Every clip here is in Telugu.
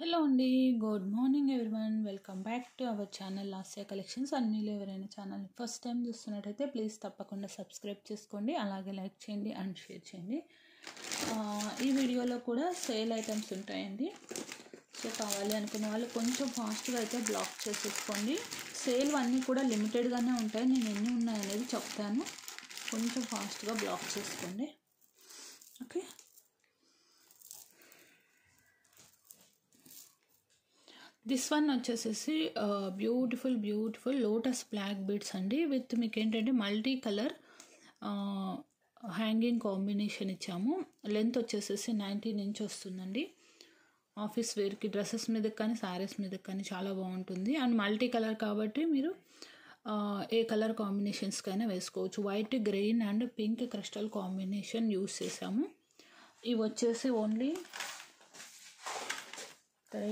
హలో అండి good morning everyone welcome back to our channel Lasya collections and మీరు ఎవరైనా ఛానల్ ఫస్ట్ టైం చూస్తున్నట్టయితే ప్లీజ్ తప్పకుండా సబ్స్క్రైబ్ చేసుకోండి అలాగే లైక్ చేయండి అండ్ షేర్ చేయండి ఆ, ఈ వీడియోలో కూడా సేల్ ఐటమ్స్ ఉంటాయండి సో కావాలి అనుకున్న వాళ్ళు కొంచెం ఫాస్ట్గా అయితే బ్లాక్ చేసేసుకోండి సేల్ అన్నీ కూడా లిమిటెడ్గానే ఉంటాయి నేను ఎన్ని ఉన్నాయనేది చెప్తాను కొంచెం ఫాస్ట్గా బ్లాక్ చేసుకోండి ఓకే దిస్ వన్ వచ్చేసేసి beautiful beautiful lotus black beads అండి విత్ మీకు ఏంటంటే మల్టీ కలర్ హ్యాంగింగ్ కాంబినేషన్ ఇచ్చాము లెంత్ వచ్చేసేసి నైన్టీన్ ఇంచ్ వస్తుందండి ఆఫీస్ వేర్కి డ్రెస్సెస్ మీదకి కానీ శారీస్ మీదకి కానీ చాలా బాగుంటుంది అండ్ మల్టీ కలర్ కాబట్టి మీరు ఆ, ఏ కలర్ కాంబినేషన్స్కైనా వేసుకోవచ్చు white green and pink crystal combination use చేసాము ఇవి వచ్చేసి ఓన్లీ త్రీ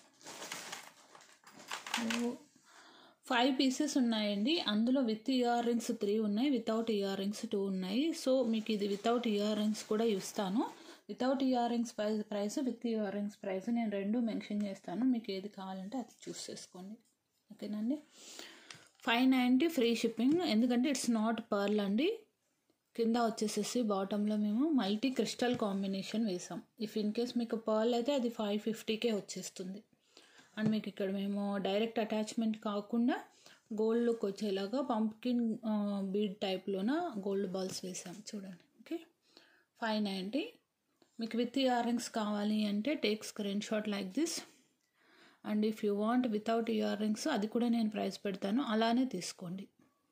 ఫైవ్ పీసెస్ ఉన్నాయండి అందులో విత్ ఇయర్ రింగ్స్ త్రీ ఉన్నాయి వితౌట్ ఇయర్ రింగ్స్ టూ ఉన్నాయి సో మీకు ఇది వితౌట్ ఇయర్ రింగ్స్ కూడా ఇస్తాను without earrings price price with earrings price నేను రెండు మెన్షన్ చేస్తాను మీకు ఏది కావాలంటే అది చూస్ చేసుకోండి ఓకేనండి ఫైవ్ నైంటీ ఫ్రీ షిప్పింగ్ ఎందుకంటే ఇట్స్ నాట్ పర్ల్ అండి కింద వచ్చేసేసి బాటంలో మేము మల్టీ క్రిస్టల్ కాంబినేషన్ వేసాం ఇఫ్ ఇన్ కేస్ మీకు పర్ల్ అయితే అది ఫైవ్ ఫిఫ్టీకే వచ్చేస్తుంది అండ్ మీకు ఇక్కడ మేము డైరెక్ట్ అటాచ్మెంట్ కాకుండా గోల్డ్ లుక్ వచ్చేలాగా పంప్కిన్ బీడ్ టైప్లోన గోల్డ్ బాల్స్ వేసాం చూడండి ఓకే ఫైవ్ నైంటీ మీకు విత్ ఇయర్ రింగ్స్ కావాలి అంటే take screenshot like this and if you want without earrings అది కూడా నేను ప్రైస్ పెడతాను అలానే తీసుకోండి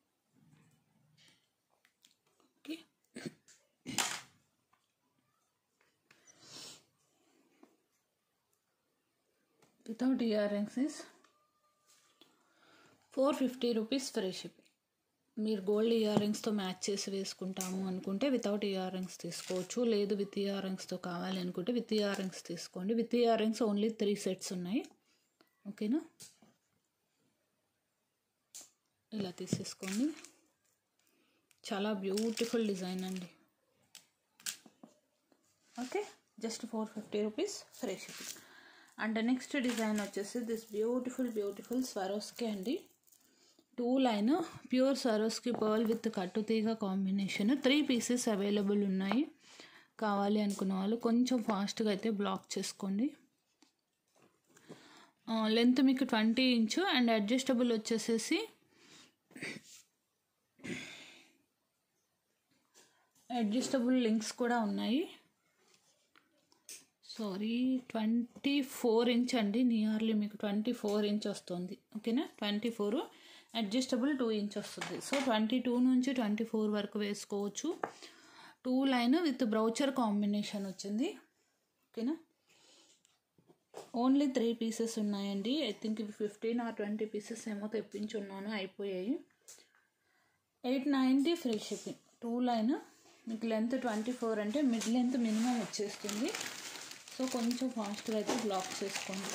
okay without earrings is four fifty rupees free shipping మీరు గోల్డ్ ఇయర్ రింగ్స్తో మ్యాచ్ చేసి వేసుకుంటాము అనుకుంటే వితౌట్ ఇయర్ రింగ్స్ తీసుకోవచ్చు లేదు విత్ ఇయర్ రింగ్స్తో కావాలి అనుకుంటే విత్ ఇయర్ రింగ్స్ తీసుకోండి with earrings only three sets ఉన్నాయి ఓకేనా ఇలా తీసేసుకోండి చాలా బ్యూటిఫుల్ డిజైన్ అండి okay just four fifty rupees free shipping and next design వచ్చేసి దిస్ బ్యూటిఫుల్ బ్యూటిఫుల్ స్వరోస్కి అండి two line pure Swarovski pearl with కట్టుతీగ కాంబినేషన్ త్రీ పీసెస్ అవైలబుల్ ఉన్నాయి కావాలి అనుకున్న వాళ్ళు కొంచెం ఫాస్ట్గా అయితే బ్లాక్ చేసుకోండి లెంత్ మీకు ట్వంటీ ఇంచు అండ్ అడ్జస్టబుల్ వచ్చేసేసి అడ్జస్టబుల్ లింక్స్ కూడా ఉన్నాయి సారీ ట్వంటీ ఫోర్ ఇంచ్ అండి నియర్లీ మీకు ట్వంటీ ఫోర్ ఇంచ్ వస్తుంది ఓకేనా twenty four adjustable two inch వస్తుంది సో ట్వంటీ టూ నుంచి ట్వంటీ ఫోర్ వరకు వేసుకోవచ్చు two line with brooch combination వచ్చింది ఓకేనా ఓన్లీ త్రీ పీసెస్ ఉన్నాయండి ఐ థింక్ ఇవి ఫిఫ్టీన్ ఆర్ ట్వంటీ పీసెస్ ఏమో తెప్పించున్నాను అయిపోయాయి eight ninety free shipping two line మీకు లెంత్ ట్వంటీ ఫోర్ అంటే మిడ్ లెంత్ మినిమం వచ్చేస్తుంది సో కొంచెం ఫాస్ట్గా అయితే బ్లాక్ చేసుకోండి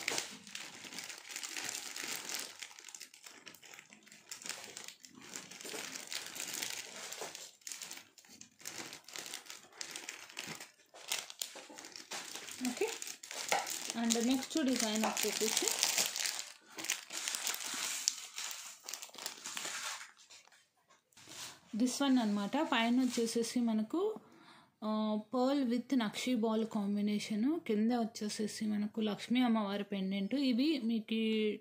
ఓకే అండ్ నెక్స్ట్ డిజైన్ వచ్చేసి దిస్ వన్ అనమాట పైన వచ్చేసేసి మనకు pearl with nakshi ball combination కింద వచ్చేసేసి మనకు లక్ష్మీ అమ్మవారి పెండెంట్ ఇవి మీకు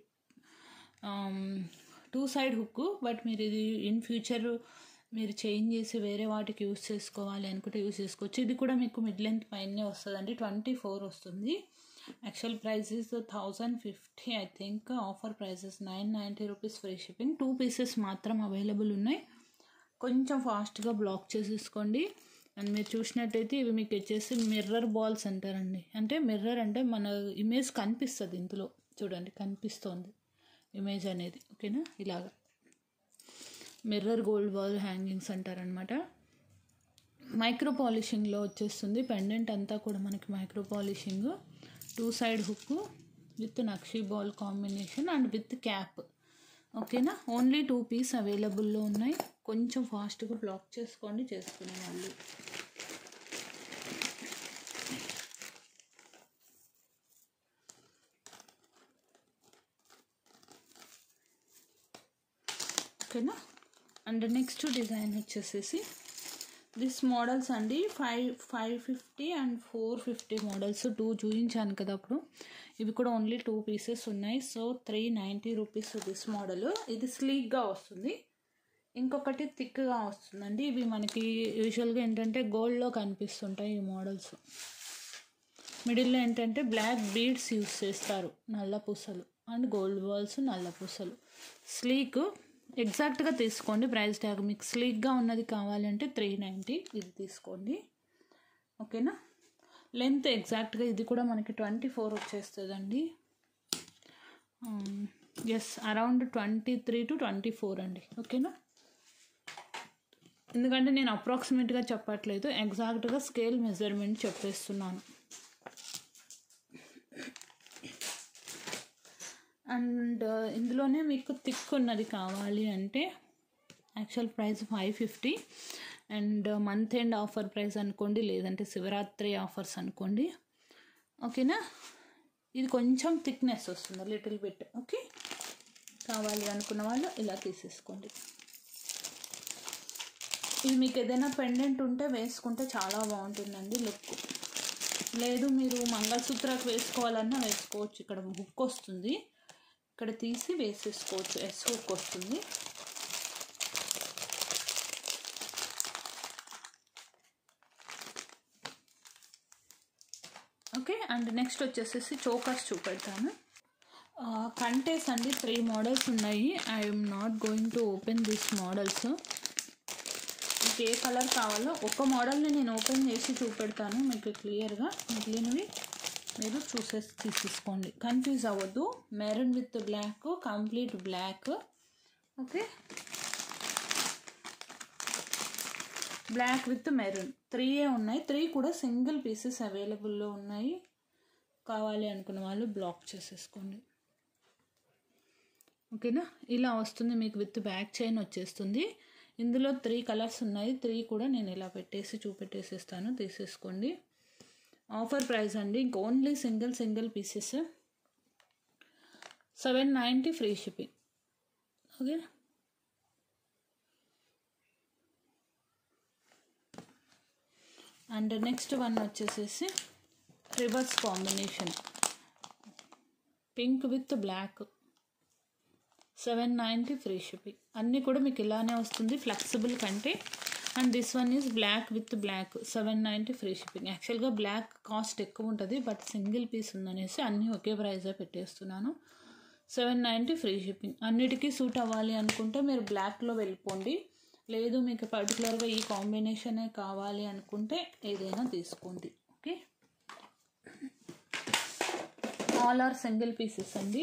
టూ సైడ్ హుక్ బట్ మీరు ఇది ఇన్ ఫ్యూచర్ మీరు చేంజ్ చేసి వేరే వాటికి యూస్ చేసుకోవాలి అనుకుంటే యూస్ చేసుకోవచ్చు ఇది కూడా మీకు మిడ్ లెంత్ పైనే వస్తుందండి ట్వంటీ ఫోర్ వస్తుంది actual price is thousand fifty I think offer prices nine ninety rupees free shipping two pieces మాత్రం అవైలబుల్ ఉన్నాయి కొంచెం ఫాస్ట్గా బ్లాక్ చేసేసుకోండి అండ్ మీరు చూసినట్టయితే ఇవి మీకు వచ్చేసి మిర్రర్ బాల్స్ అంటారండి అంటే మిర్రర్ అంటే మన ఇమేజ్ కనిపిస్తుంది ఇందులో చూడండి కనిపిస్తోంది ఇమేజ్ అనేది ఓకేనా ఇలాగా మిర్రర్ గోల్డ్ బాల్ హ్యాంగింగ్స్ అంటారనమాట మైక్రో పాలిషింగ్లో వచ్చేస్తుంది పెండెంట్ అంతా కూడా మనకి micro polishing two side hook with nakshi ball combination and with cap ఓకేనా ఓన్లీ టూ పీస్ అవైలబుల్లో ఉన్నాయి కొంచెం ఫాస్ట్గా బ్లాక్ చేసుకోండి చేసుకునే వాళ్ళు ఓకేనా అండ్ నెక్స్ట్ డిజైన్ వచ్చేసేసి దిస్ మోడల్స్ అండి five five fifty and four fifty models two చూపించాను కదా అప్పుడు ఇవి కూడా ఓన్లీ టూ పీసెస్ ఉన్నాయి so three ninety rupees this model ఇది స్లీక్గా వస్తుంది ఇంకొకటి థిక్గా వస్తుందండి ఇవి మనకి యూజువల్గా ఏంటంటే గోల్డ్లో కనిపిస్తుంటాయి ఈ మోడల్స్ మిడిల్లో ఏంటంటే బ్లాక్ బీడ్స్ యూస్ చేస్తారు నల్ల పూసలు అండ్ గోల్డ్ బాల్స్ నల్ల పూసలు స్లీక్ ఎగ్జాక్ట్గా తీసుకోండి ప్రైస్ ట్యాగ్ మీకు స్లీక్గా ఉన్నది కావాలంటే త్రీ నైంటీ ఇది తీసుకోండి ఓకేనా లెంత్ ఎగ్జాక్ట్గా ఇది కూడా మనకి ట్వంటీ ఫోర్ వచ్చేస్తుందండి yes around twenty three to twenty four అండి ఓకేనా ఎందుకంటే నేను అప్రాక్సిమేట్గా చెప్పట్లేదు ఎగ్జాక్ట్గా స్కేల్ మెజర్మెంట్ చెప్పేస్తున్నాను అండ్ ఇందులోనే మీకు థిక్ ఉన్నది కావాలి అంటే actual price five fifty and month end offer price అనుకోండి లేదంటే శివరాత్రి ఆఫర్స్ అనుకోండి ఓకేనా ఇది కొంచెం థిక్నెస్ వస్తుంది లిటిల్ బిట్ ఓకే కావాలి అనుకున్న వాళ్ళు ఇలా తీసేసుకోండి ఇది మీకు ఏదైనా పెండెంట్ ఉంటే వేసుకుంటే చాలా బాగుంటుందండి లుక్ లేదు మీరు మంగళసూత్రాకు వేసుకోవాలన్నా వేసుకోవచ్చు ఇక్కడ హుక్ వస్తుంది ఇక్కడ తీసి వేసేసుకోవచ్చు ఎస్ హుక్ వస్తుంది ఓకే అండ్ నెక్స్ట్ వచ్చేసేసి చోకర్స్ చూపెడతాను కంటేస్ అండి త్రీ మోడల్స్ ఉన్నాయి I'm not going to open this models మీకు ఏ కలర్ కావాలో ఒక మోడల్ని నేను ఓపెన్ చేసి చూపెడతాను మీకు క్లియర్గా మిగిలినవి మీరు చూసేసి తీసేసుకోండి కన్ఫ్యూజ్ అవ్వద్దు maroon with black complete black okay black with maroon త్రీయే ఉన్నాయి త్రీ కూడా సింగిల్ పీసెస్ అవైలబుల్లో ఉన్నాయి కావాలి అనుకున్న వాళ్ళు బ్లాక్ చేసేసుకోండి ఓకేనా ఇలా వస్తుంది మీకు విత్ బ్యాక్ చైన్ వచ్చేస్తుంది ఇందులో త్రీ కలర్స్ ఉన్నాయి త్రీ కూడా నేను ఇలా పెట్టేసి చూపెట్టేసేస్తాను తీసేసుకోండి ఆఫర్ ప్రైస్ అండి ఇంక only single single pieces seven ninety free shipping okay and next one వచ్చేసేసి reverse combination pink with black seven ninety free shipping అన్నీ కూడా మీకు ఇలానే వస్తుంది ఫ్లెక్సిబుల్ కంటే and this one is black with black seven ninety free shipping యాక్చువల్గా బ్లాక్ కాస్ట్ ఎక్కువ ఉంటుంది బట్ సింగిల్ పీస్ ఉందనేసి అన్నీ ఒకే ప్రైజే పెట్టేస్తున్నాను సెవెన్ నైంటీ ఫ్రీ షిప్పింగ్ అన్నిటికీ సూట్ అవ్వాలి అనుకుంటే మీరు బ్లాక్లో వెళ్ళిపోండి లేదు మీకు పర్టికులర్గా ఈ కాంబినేషనే కావాలి అనుకుంటే ఏదైనా తీసుకోండి okay all are single pieces అండి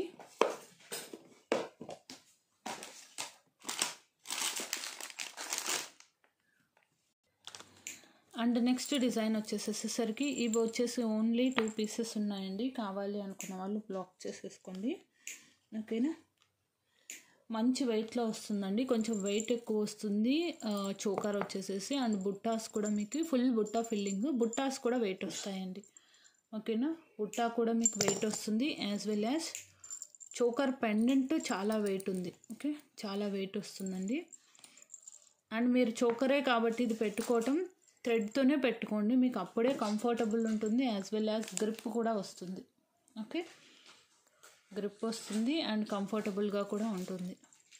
అండ్ నెక్స్ట్ డిజైన్ వచ్చేసేసరికి ఇవి వచ్చేసి ఓన్లీ టూ పీసెస్ ఉన్నాయండి కావాలి అనుకున్న వాళ్ళు బ్లాక్ చేసేసుకోండి ఓకేనా మంచి వెయిట్లో వస్తుందండి కొంచెం వెయిట్ ఎక్కువ వస్తుంది చోకర్ వచ్చేసేసి అండ్ బుట్టాస్ కూడా మీకు ఫుల్ బుట్టా ఫిల్లింగ్ బుట్టాస్ కూడా వెయిట్ వస్తాయండి ఓకేనా బుట్టా కూడా మీకు వెయిట్ వస్తుంది as well as choker pendant చాలా వెయిట్ ఉంది ఓకే చాలా వెయిట్ వస్తుందండి అండ్ మీరు చోకరే కాబట్టి ఇది పెట్టుకోవటం థ్రెడ్తోనే పెట్టుకోండి మీకు అప్పుడే కంఫర్టబుల్ ఉంటుంది యాజ్ వెల్ యాజ్ గ్రిప్ కూడా వస్తుంది ఓకే గ్రిప్ వస్తుంది అండ్ కంఫర్టబుల్గా కూడా ఉంటుంది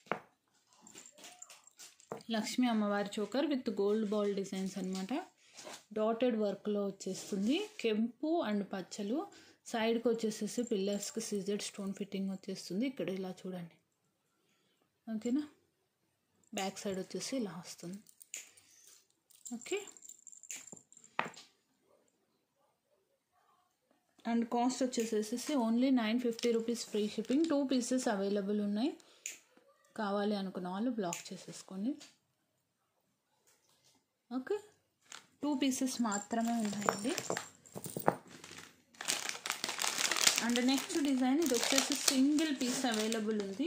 లక్ష్మీ అమ్మవారి choker with gold ball designs అనమాట డాటెడ్ వర్క్లో వచ్చేస్తుంది కెంపు అండ్ పచ్చలు సైడ్కి వచ్చేసేసి పిల్లర్స్కి సీజెడ్ స్టోన్ ఫిట్టింగ్ వచ్చేస్తుంది ఇక్కడ ఇలా చూడండి ఓకేనా బ్యాక్ సైడ్ వచ్చేసి ఇలా వస్తుంది ఓకే అండ్ కాస్ట్ వచ్చేసేసి only nine fifty rupees free shipping two pieces available ఉన్నాయి కావాలి అనుకున్న వాళ్ళు బ్లాక్ చేసేసుకోండి ఓకే టూ పీసెస్ మాత్రమే ఉన్నాయండి అండ్ నెక్స్ట్ డిజైన్ ఇది వచ్చేసి సింగిల్ పీస్ అవైలబుల్ ఉంది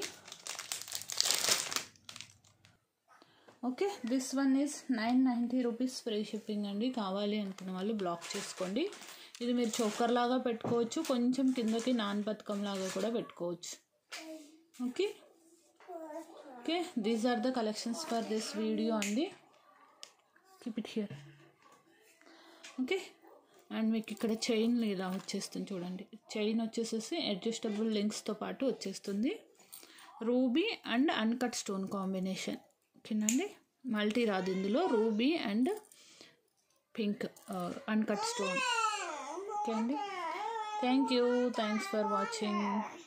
okay this one is nine ninety rupees free shipping అండి కావాలి అనుకున్న వాళ్ళు బ్లాక్ చేసుకోండి ఇది మీరు చోకర్ లాగా పెట్టుకోవచ్చు కొంచెం కిందకి నాన్ బతుకం లాగా కూడా పెట్టుకోవచ్చు okay okay these are the collections for this video అండి keep it here okay and మీకు ఇక్కడ చైన్ ఇలా వచ్చేస్తుంది చూడండి చైన్ వచ్చేసేసి అడ్జస్టబుల్ లింక్స్తో పాటు వచ్చేస్తుంది ruby and uncut stone combination ఓకేనండి మల్టీ రాదు ఇందులో ruby and pink uncut stone okay అండి thank you thanks for watching